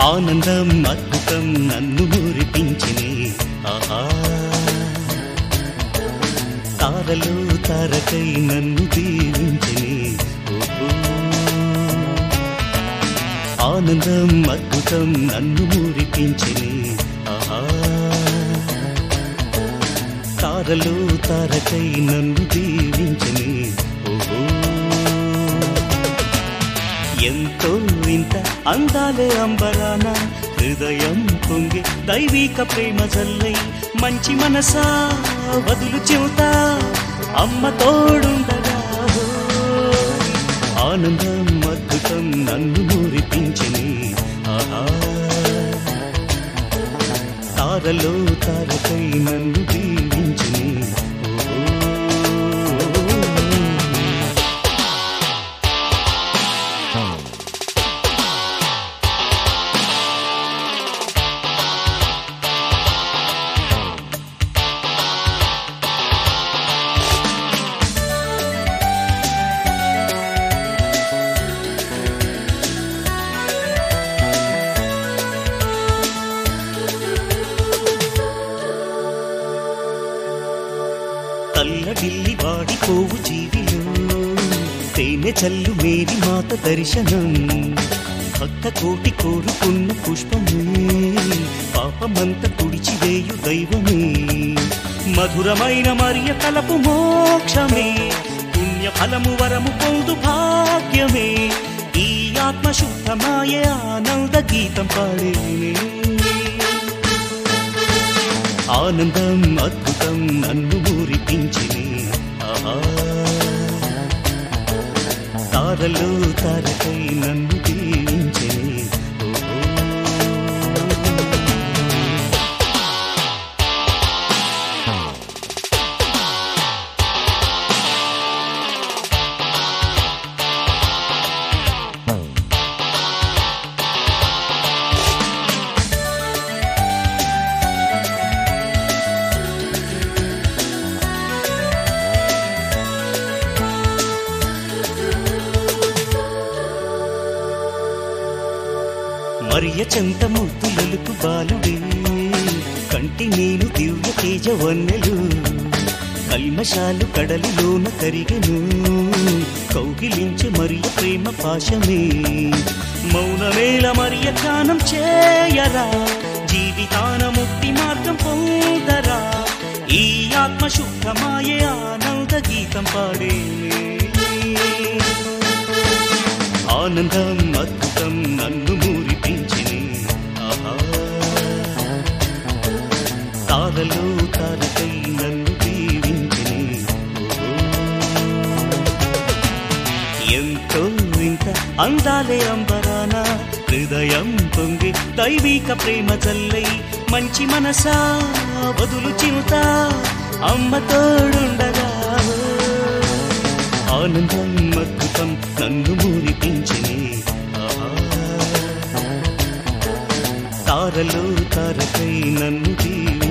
ఆనందం అద్భుతం నన్ను మురిపించినే ఆహా తారలు తారకై నన్ను దీవించినే ఓహో ఆనందం అద్భుతం నన్ను మురిపించినే ఆహా తారలు తారకై నన్ను దీవించినే ఓహో ఎంతో ఇంత అందాలే అంబరాన హృదయం పొంగి దైవిక ప్రేమ జల్లై మంచి మనసా వదులు చెవుతా అమ్మ తోడుండగా ఓయ్. ఆనందం అద్భుతం నన్ను మురిపించని ఆహా తారలో తారకై నన్ను దీవించని ఓ తల్లడిల్లి వాడిపోవు జీవిలో తేనె చల్లు మేరి మాత దర్శనం భక్త కోటి కోరుకున్న పుష్పమే పాపమంత తుడిచివేయు దైవమే మధురమైన మరియ తలపు మోక్షమే పుణ్య ఫలము వరము పొందు భాగ్యమే ఈ ఆత్మ శుద్ధమాయే ఆనంద గీతం పాడేనే ఆనందం అద్భుతం నన్ను మురిపించిని ఆహా తారలు తారకై నన్ను దీవించిని ఓహో మరియ చెంత ముద్దులలుపు బాలుడే కంటి నేను దివ్య తేజ వన్నెలు కల్మశాలు కడలిలోన కరిగెను కౌగిలించు మరియ ప్రేమ పాశమే మౌనమేళ మరియ ధ్యానం చేయరా జీవితాన ముక్తి మార్గం పొందరా ఈ ఆత్మ శుద్ధమాయే ఆనంద గీతం పాడేనే ఆనందం అద్భుతం నన్ను మురిపించిని ఆహా తారలో తారకై నన్ను దీవించిని ఓహో. ఎంతో ఇంత అందాలే అంబరాన హృదయం పొంగి దైవిక ప్రేమ చల్లై మంచి మనసా వదులు చిరుతా అమ్మ తోడుండగా ఆనందం అద్భుతం నన్ను మురిపించిని ఆహా. తారలో తారకై నన్ను దీవి